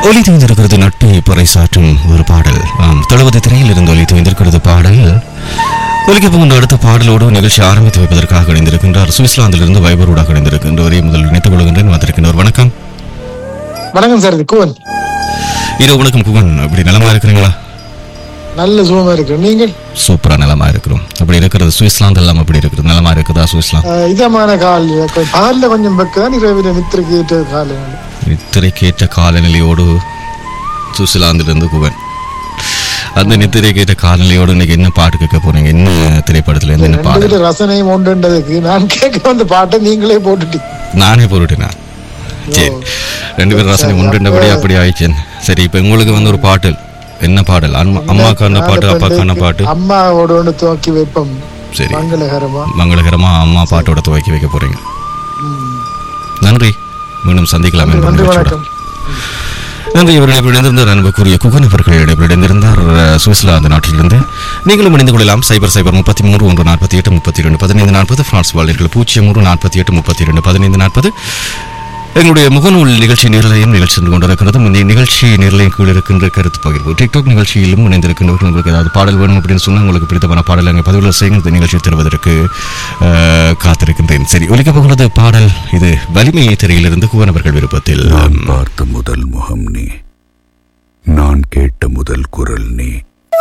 ஒளி தூய்ந்திருக்கிறது நட்பை பறைசாற்றும் ஒரு பாடல் ஆம் தொழுவது திரையில் இருந்து ஒளி தூய்ந்திருக்கிறது பாடல் ஒலிக்க போகின்ற அடுத்த பாடலோடு நிகழ்ச்சி ஆரம்பித்து வைப்பதற்காக இணைந்திருக்கின்றார் சுவிட்சர்லாந்திலிருந்து வைபரோடாக இணைந்திருக்கின்ற ஒரே முதல் இணைத்துக் கொள்கின்றேன் வந்திருக்கின்றவர் வணக்கம் வணக்கம் சார் இது குவன் இரவு வணக்கம் குகன் அப்படி நலமா இருக்கிறீங்களா நல்ல சுகமா இருக்கு நீங்கள் சூப்பரா நலமா இருக்கிறோம் அப்படி இருக்கிறது சுவிட்சர்லாந்து எல்லாம் அப்படி இருக்குது நலமா இருக்குதா சுவிட்சர்லாந்து அஹ், இதமான கால் பகல்ல கொஞ்சம் பக்கம் இரவில் நித்திரைக்கு ஏற்ற கால் நித்திரைக்கேற்ற காலநிலையோடு சுவிட்சர்லாந்திலிருந்து குகன் அந்த நித்திரைக்கேற்ற காலநிலையோடு இன்னைக்கு என்ன பாட்டு கேட்க போறீங்க என்ன திரைப்படத்துல இருந்து என்ன ரெண்டு பாடல் பேரும் ரசனையும் உண்டுன்றதுக்கு நான் கேட்க வந்த பாட்டை நீங்களே போட்டுட்டீங்க நானே போட்டுட்டேனா சரி ரெண்டு பேரும் ரசனை உண்டுண்டபடி அப்படி ஆயிடுச்சு சரி இப்ப உங்களுக்கு வந்து ஒரு பாட்டு என்ன பாடல் அம்மா அம்மாக்கான பாட்டு அப்பாக்கான பாட்டு அம்மாவோட ஒன்று துவக்கி வைப்போம் சரி மங்களகரமா மங்களகரமா அம்மா பாட்டோட துவக்கி வைக்க போறீங்க ம். நன்றி மீண்டும் சந்திக்கலாம் என்ற நன்றி நிகழ்ச்சியோட. வணக்கம் நன்றி இவர்கள் இணைந்திருந்தார் அன்புக்குரிய குகன் அவர்கள் இணைந்திருந்தார் அஹ், சுவிட்சர்லாந்து நாட்டிலிருந்து நீங்களும் இணைந்து கொள்ளலாம் சைபர் சைபர் முப்பத்தி மூன்று ஒன்று நாற்பத்தி எட்டு முப்பத்தி ரெண்டு பதினைந்து நாற்பது பிரான்ஸ் வாழ்கள் பூஜ்ஜியம் மூன்று நாற்பத்தி எட்டு முப்பத்தி ரெண்டு பதினைந்து நாற்பது எங்களுடைய முகநூல் நிகழ்ச்சி நிரலையும் நிகழ்ச்சி சென்று கொண்டிருக்கிறது இந்த நிகழ்ச்சி நிரலையும் கீழ் இருக்கின்ற கருத்து பகிர்வு டிக்டாக் நிகழ்ச்சியிலும் இணைந்திருக்கின்றவர்கள் உங்களுக்கு ஏதாவது பாடல் வேணும் அப்படின்னு சொன்னால் உங்களுக்கு பிடித்தமான பாடல் அங்கே பதிவுகள் செய்யுங்க இந்த நிகழ்ச்சி தருவதற்கு அஹ், காத்திருக்கின்றேன் சரி ஒலிக்க போகிறது பாடல் இது வலிமையை திரையிலிருந்து குவனவர்கள் விருப்பத்தில் நான் பார்த்த முதல் முகம் நீ நான் கேட்ட முதல் குரல் நீ